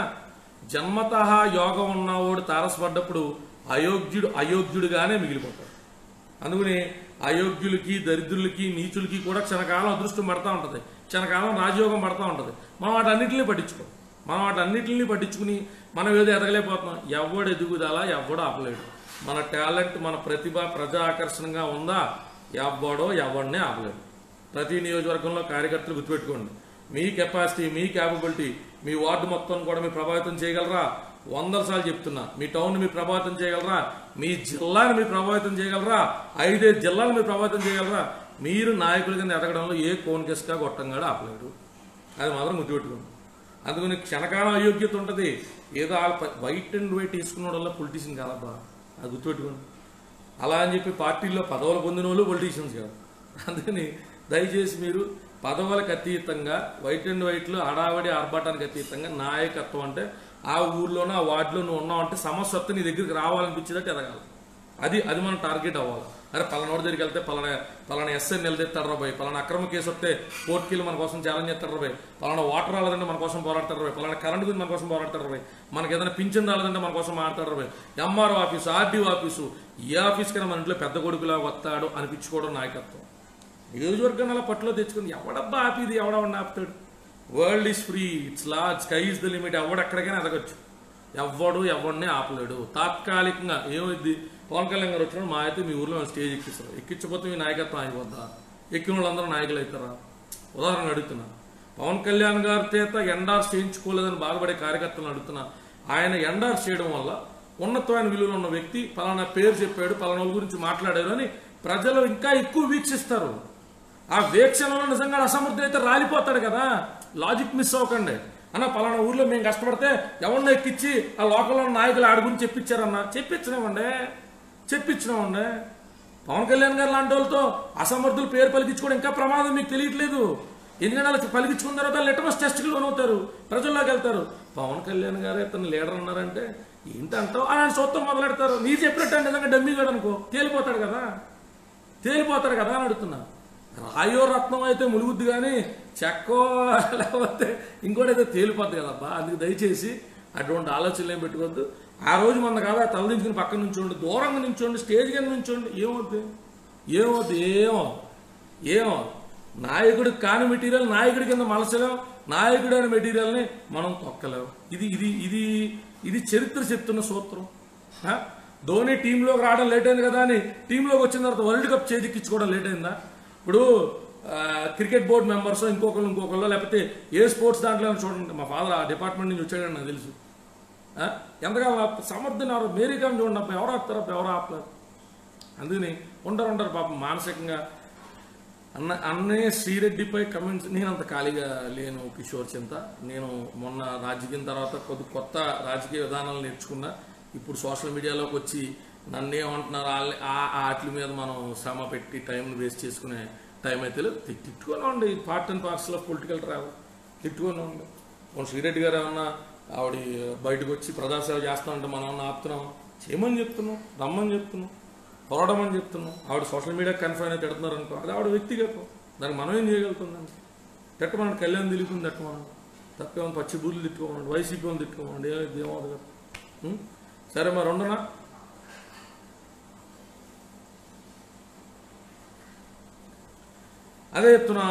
A: జన్మత యోగం ఉన్నవాడు తారసపడ్డప్పుడు అయోగ్యుడు అయోగ్యుడుగానే మిగిలిపోతాడు అందుకని అయోగ్యులకి దరిద్రులకి నీచులకి కూడా క్షణకాలం అదృష్టం పడతా ఉంటుంది క్షణకాలం రాజయోగం పడతా ఉంటుంది మనం వాటన్నిటిని పట్టించుకో మనం వాటన్నిటిని పట్టించుకుని మనం ఏదో ఎదగలేకపోతున్నాం ఎవడు ఎదుగుదల ఎవడు ఆపలేడు మన టాలెంట్ మన ప్రతిభ ప్రజా ఆకర్షణగా ఉందా ఎవడో ఎవడినే ఆపలేడు ప్రతి నియోజకవర్గంలో కార్యకర్తలు గుర్తుపెట్టుకోండి మీ కెపాసిటీ మీ క్యాపబిలిటీ మీ వార్డు మొత్తం కూడా మీరు ప్రభావితం చేయగలరా వందల సార్లు చెప్తున్నా మీ టౌన్ మీరు ప్రభావితం చేయగలరా మీ జిల్లాని మీరు ప్రభావితం చేయగలరా ఐదైదు జిల్లాలు మీరు ప్రభావితం చేయగలరా మీరు నాయకుల కింద ఎదగడంలో ఏ కోన్కెస్గా గొట్టంగాడు ఆపలేడు అది మాత్రం గుర్తుపెట్టుకోండి అందుకని క్షణకాలం అయోగ్యత ఉంటుంది ఏదో ఆ వైట్ అండ్ వైట్ తీసుకున్న వల్ల పొలిటీషియన్ కాదబ్బా అది గుర్తుపెట్టుకోండి అలా అని చెప్పి పార్టీల్లో పదవులు పొందిన వాళ్ళు పొలిటీషియన్స్ కాదు అందుకని దయచేసి మీరు పదవులకు అతీతంగా వైట్ అండ్ వైట్లో హడావడి ఆర్భాటానికి అతీతంగా నాయకత్వం అంటే ఆ ఊర్లోనో ఆ వార్డులో నువ్వు ఉన్నావు అంటే సమస్య వస్తే నీ దగ్గరికి రావాలనిపించేటట్టు ఎదగాలి అది అది మన టార్గెట్ అవ్వాలి అరే పలానోడి దగ్గరికి వెళ్తే పలానా పలానా ఎస్ఐ నిలదెత్తాడు రాబాయ్ పలానా అక్రమ కేసు వస్తే కోర్టుకి వెళ్ళి మన కోసం ఛాలెంజ్ చేస్తాడు రాబాయ్ పలానా వాటర్ రాలేదంటే మన కోసం పోరాడతాడు రాబాయ్ పలానా కరెంట్ గురించి మన కోసం పోరాడతాడు రాబాయ్ మనకి ఏదైనా పింఛన్ రాలేదంటే మన కోసం మాట్లాడతాడు రాబాయ్ ఎంఆర్ఓ ఆఫీసు ఆర్డీఓ ఆఫీసు ఏ ఆఫీస్కైనా మన ఇంట్లో పెద్ద కొడుకులా వస్తాడు అనిపించుకోవడం నాయకత్వం నియోజకవర్గం అలా పట్టులో తెచ్చుకుంది ఎవడబ్బా ఆపిది ఎవడవన్న ఆపుతాడు world is free it's large sky is the limit ఎవడు ఎక్కడికైనా ఎదగచ్చు ఎవ్వడు ఎవడిని ఆపలేడు తాత్కాలికంగా ఏమైంది పవన్ కళ్యాణ్ గారు వచ్చినప్పుడు మా అయితే మీ ఊర్లో మేము స్టేజ్ ఎక్కిస్తారు ఎక్కించకపోతే మీ నాయకత్వం ఆగిపోద్దా ఎక్కిన వాళ్ళందరూ నాయకులు అవుతారా ఉదాహరణ అడుగుతున్నా పవన్ కళ్యాణ్ గారి చేత ఎండార్స్ చేయించుకోలేదని బాధపడే కార్యకర్తలను అడుగుతున్నా ఆయన ఎండార్స్ చేయడం వల్ల ఉన్నతమైన విలువలు ఉన్న వ్యక్తి పలానా పేరు చెప్పాడు పలానా వాళ్ళ గురించి మాట్లాడారు అని ప్రజలు ఇంకా ఎక్కువ వీక్షిస్తారు ఆ వీక్షణలో నిజంగా అసమర్థుడు అయితే రాలిపోతాడు కదా లాజిక్ మిస్ అవ్వకండి అన్న పలానా ఊర్లో మేము కష్టపడితే ఎవరినో ఎక్కించి ఆ లోకల్లో ఉన్న నాయకులు ఆడి గురించి చెప్పించారన్న చెప్పించినామండి చెప్పించినామండి పవన్ కళ్యాణ్ గారు లాంటి వాళ్ళతో అసమర్థులు పేరు పలికించుకోవడం ఇంకా ప్రమాదం మీకు తెలియట్లేదు ఎందుకంటే వాళ్ళు పలికించుకున్న తర్వాత లిటమస్ టెస్ట్కి లోనవుతారు ప్రజల్లోకి వెళ్తారు పవన్ కళ్యాణ్ గారు ఇతను లీడర్ అన్నారంటే ఏంటంటావు అలాంటి సొత్తం మొదలెడతారు మీరు చెప్పినట్టు అంటే నిజంగా డమ్మీ గాడు అనుకో తేలిపోతాడు కదా తేలిపోతాడు కదా అని అడుగుతున్నా రాయో రత్నం అయితే ములుగుద్ది కానీ చెక్కో లేకపోతే ఇంకోటి అయితే తేలిపోద్ది కదబ్బా అందుకు దయచేసి అటువంటి ఆలోచనలు ఏం పెట్టుకోవద్దు ఆ రోజు మన కాదా తలదించుకుని పక్కన నుంచోండి దూరంగా నుంచోండి స్టేజ్ కింద నుంచోండి ఏమవుద్ది ఏమవుద్ది ఏమో ఏమో నాయకుడికి కాని మెటీరియల్ నాయకుడి కింద మలచలేం నాయకుడు అనే మెటీరియల్ని మనం తొక్కలేం ఇది ఇది ఇది ఇది చరిత్ర చెప్తున్న సూత్రం ఆ? ధోని టీంలోకి రావడం లేట్ అయింది కదా అని టీంలోకి వచ్చిన తర్వాత వరల్డ్ కప్ చేజిక్కించుకోవడం లేట్ అయిందా ఇప్పుడు ఆ, క్రికెట్ బోర్డు మెంబర్స్ ఇంకొకరు ఇంకొకరు లేకపోతే ఏ స్పోర్ట్స్ దాంట్లో అయినా చూడండి మా ఫాదర్ ఆ డిపార్ట్మెంట్ నుంచి వచ్చాడని నాకు తెలుసు ఆ? ఎంతగా సమర్థన మేరీ కామ్ చూడండి అప్పుడు ఎవరు ఆపుతారు అప్పుడు ఎవరు ఆపుతారు అందుకని ఉండరు ఉండరు పాపం మానసికంగా అన్న అన్నయ్య శ్రీరెడ్డిపై కమెంట్స్ నేను అంత ఖాళీగా లేను కిషోర్ చింత నేను మొన్న రాజకీయం తర్వాత కొద్ది కొత్త రాజకీయ విధానాలు నేర్చుకున్నా ఇప్పుడు సోషల్ మీడియాలోకి వచ్చి నన్ను ఏమంటున్నారు వాళ్ళ ఆ వాటి మీద మనం శ్రమ పెట్టి టైం వేస్ట్ చేసుకునే టైం అయితే లేదు తి- తిట్టుకొని ఉండి part and parcel of political travel తిట్టుకొని ఉండి మన శ్రీరెడ్డి గారు ఏమన్నా ఆవిడ బయటకు వచ్చి ప్రజాసేవ చేస్తామంటే మనం ఏమన్నా ఆపుతున్నాం చేయమని చెప్తున్నాం రమ్మని చెప్తున్నాం పోరాడమని చెప్తున్నాం ఆవిడ సోషల్ మీడియా కన్ఫైన్ అయితే తిడుతున్నారు అనుకో అది ఆవిడ వ్యక్తిగతం దానికి మనం ఏం చేయగలుగుతుందండి తిట్ట మనం కళ్యాణ్ దిలీపుని తిట్ట మనం తప్పేమో పచ్చి బూర్లు తిట్టుకోమండి వైసీపీ అని తిట్టుకోమండి ఏమైంది ఏమవుతుంది కదా ఉం? సరే మరి ఉండనా అదే చెప్తున్నా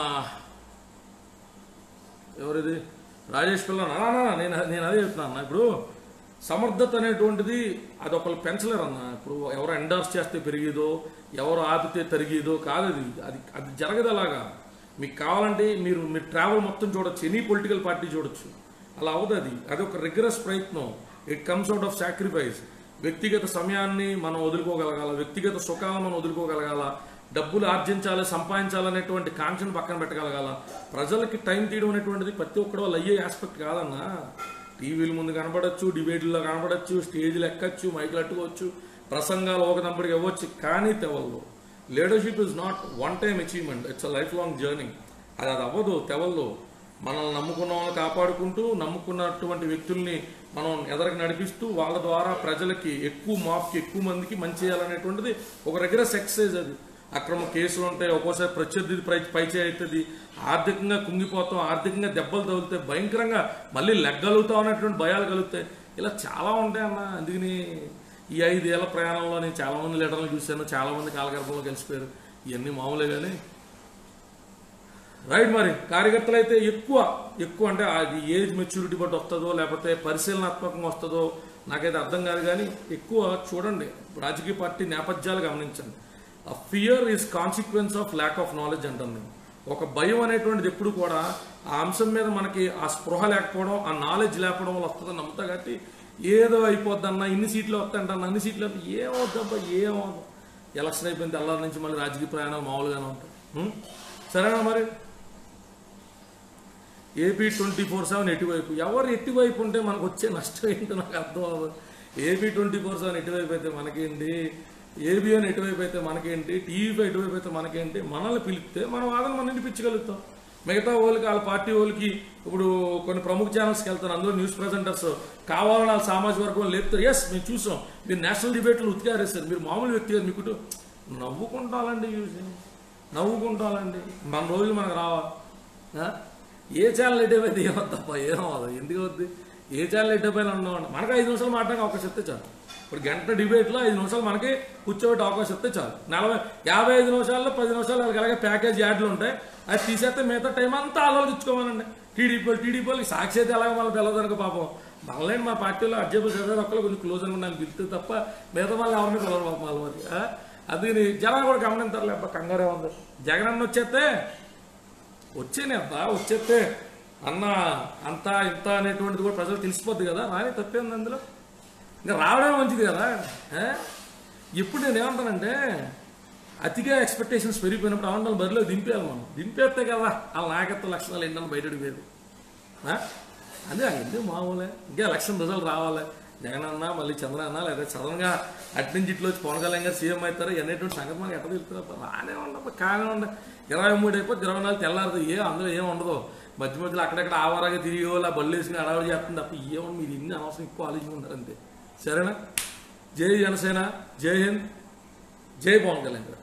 A: ఎవరిది రాజేష్ పిల్ల నా, నా, నా, నేను నేను అదే చెప్తున్నా అన్న ఇప్పుడు సమర్థత అనేటువంటిది అది ఒకళ్ళు పెంచలేరు అన్న ఇప్పుడు ఎవరు ఎండార్స్ చేస్తే పెరిగేదో ఎవరు ఆపితే తరిగేదో కాదు అది అది అది జరగదు అలాగా మీకు కావాలంటే మీరు మీరు ట్రావెల్ మొత్తం చూడొచ్చు ఎనీ పొలిటికల్ పార్టీ చూడొచ్చు అలా అవదు అది అది ఒక రిగరస్ ప్రయత్నం it comes out of sacrifice వ్యక్తిగత సమయాన్ని మనం వదులుకోగలగాల వ్యక్తిగత సుఖాలను మనం వదులుకోగలగాల డబ్బులు ఆర్జించాలి సంపాదించాలనేటువంటి కాంక్షను పక్కన పెట్టగలగాల ప్రజలకి టైం తీయడం అనేటువంటిది ప్రతి ఒక్కడు వాళ్ళు అయ్యే ఆస్పెక్ట్ కాదన్నా టీవీల ముందు కనపడచ్చు డిబేట్లో కనపడచ్చు స్టేజ్లు ఎక్కచ్చు మైకులు అట్టుకోవచ్చు ప్రసంగాలు ఒక నంబర్కి ఇవ్వచ్చు కానీ తెవల్లో leadership is not one time achievement it's a life long journey అది అది అవ్వదు తెవల్లో మనల్ని నమ్ముకున్న వాళ్ళని కాపాడుకుంటూ నమ్ముకున్నటువంటి వ్యక్తుల్ని మనం ఎదరికి నడిపిస్తూ వాళ్ళ ద్వారా ప్రజలకి ఎక్కువ మాప్కి ఎక్కువ మందికి మంచి చేయాలనేటువంటిది ఒక రెగ్యులర్ ఎక్సర్సైజ్ అది అక్రమ కేసులు ఉంటాయి ఒక్కోసారి ప్రత్యర్థి పై పైచే అవుతుంది ఆర్థికంగా కుంగిపోతాం ఆర్థికంగా దెబ్బలు తగులుతాయి భయంకరంగా మళ్ళీ లెగ్గలుగుతాం అనేటువంటి భయాలు కలుగుతాయి ఇలా చాలా ఉంటాయి అన్న అందుకని ఈ ఐదేళ్ల ప్రయాణంలో నేను చాలా మంది లీడర్లు చూశాను చాలా మంది కాలగర్భంలో కలిసిపోయారు ఇవన్నీ మామూలే కానీ రైట్ మరి కార్యకర్తలు అయితే ఎక్కువ ఎక్కువ అంటే అది ఏజ్ మెచ్యూరిటీ బట్టి వస్తుందో లేకపోతే పరిశీలనాత్మకంగా వస్తుందో నాకైతే అర్థం కాదు కానీ ఎక్కువ చూడండి రాజకీయ పార్టీ నేపథ్యాలు గమనించండి ఆ fear is consequence of lack of knowledge అంటాను నేను ఒక భయం అనేటువంటిది ఎప్పుడు కూడా ఆ అంశం మీద మనకి ఆ స్పృహ లేకపోవడం ఆ నాలెడ్జ్ లేకపోవడం వల్ల వస్తుందని నమ్ముతా కాబట్టి ఏదో అయిపోద్దన్నా ఇన్ని సీట్లు వస్తాయంటన్నా అన్ని సీట్లు వస్తాయి. ఏమవుద్దబ్బా ఏమవుద్దు ఎలక్షన్ అయిపోయిన తెల్లారి నుంచి మళ్ళీ రాజకీయ ప్రయాణం మామూలుగానే ఉంటాయి ఉం? సరేనా మరి ఏపీ ట్వంటీ ఫోర్ సెవెన్ ఎటువైపు ఎవరు ఎటువైపు ఉంటే మనకు వచ్చే నష్టం ఏంటో నాకు అర్థం అవ్వదు ఏపీ ట్వంటీ ఫోర్ సెవెన్ ఎటువైపు అయితే మనకేంటి ఏబిఎన్ ఎటువైపు అయితే మనకేంటి టీవీ ఎటువైపు అయితే మనకేంటి మనల్ని పిలిస్తే మనం వాదన మనం వినిపించగలుగుతాం మిగతా వాళ్ళకి వాళ్ళ పార్టీ వాళ్ళకి ఇప్పుడు కొన్ని ప్రముఖ ఛానల్స్కి వెళ్తారు అందులో న్యూస్ ప్రజెంటర్స్ కావాలని వాళ్ళ సామాజిక వర్గం లేపుతారు ఎస్ మేము చూసాం మీరు నేషనల్ డిబేట్లు ఉతికారేస్తారు మీరు మామూలు వ్యక్తి కాదు మీకు నవ్వుకుంటాలండి చూసి నవ్వుకుంటాలండి మన రోజులు మనకు రావా ఆ? ఏ ఛానల్ ఎట్టయిపోతే ఏమవుతప్ప ఏమవుతుంది ఎందుకు అవుద్ది ఏ ఛానల్ ఎట్టయిపోయినా ఉన్నామండి మనకి ఐదు నిమిషాలు మాట్లాడక అవకాశం ఇస్తే చాలు ఇప్పుడు గంట డిబేట్లో ఐదు నిమిషాలు మనకి కూర్చోబెట్టి అవకాశం ఇస్తే చాలు నలభై యాభై ఐదు నిమిషాల్లో పది నిమిషాలు వాళ్ళకి అలాగే ప్యాకేజ్ యాడ్లు ఉంటాయి అది తీసేస్తే మిగతా టైం అంతా ఆలోచించుకోమనండి ఇచ్చుకోమనండి టీడీపీ వాళ్ళు టీడీపీ వాళ్ళకి సాక్షి అయితే అలాగే మళ్ళీ పిల్లదనుక పాపం మళ్ళీ మా పార్టీలో అడ్జబుల్ చదివారు ఒక్కరు కొంచెం క్లోజ్ అనుకుని నాకు పిలిస్తే తప్ప మిగతా వాళ్ళు ఎవరిని పిలవరు పాపం వాళ్ళ మరి ఆ? అది జనాలు కూడా గమనించారు అబ్బా కంగారే ఉంది జగన్ అన్న వచ్చేస్తే వచ్చేనే అబ్బా వచ్చేస్తే అన్న అంత ఇంత అనేటువంటిది కూడా ప్రజలు తెలిసిపోద్ది కదా రాని తప్పేంది అందులో ఇంకా రావడమే మంచిది కదా ఆ? ఇప్పుడు నేను ఏమంటానంటే అతిగా ఎక్స్పెక్టేషన్స్ పెరిగిపోయినప్పుడు అవంటాలు బరిలో దింపేయాలి మనం దింపేస్తే కదా వాళ్ళ నాయకత్వ లక్షణాలు ఏంటని బయటకు పోయేది ఆ? అదే ఎందుకు మామూలే ఇంకా ఎలక్షన్ రిజల్ట్ రావాలి జగన్ అన్న మళ్ళీ చంద్రన్న అన్న లేదా సడన్ గా అటు నుంచి ఇట్లా వచ్చి పవన్ కళ్యాణ్ గారు సీఎం అవుతారు అనేటువంటి సంగతి మనకి ఎట్లా తెలుస్తుంది రానే ఉండదు కానే ఉండ ఇరవై మూడు అయిపోతే ఇరవై నాలుగు తెల్లారదు ఏ అందులో ఏం ఉండదు మధ్య మధ్యలో అక్కడక్కడ ఆవారాగా తిరిగి అలా బళ్ళు వేసుకుని అడవాడు చేస్తుంది తప్ప ఏమన్నా మీరు ఇన్ని అనవసరం ఎక్కువ ఆలోచించుకుంటారు అంతే సరేనా జై జనసేన జై హింద్ జై పవన్ కళ్యాణ్ గారు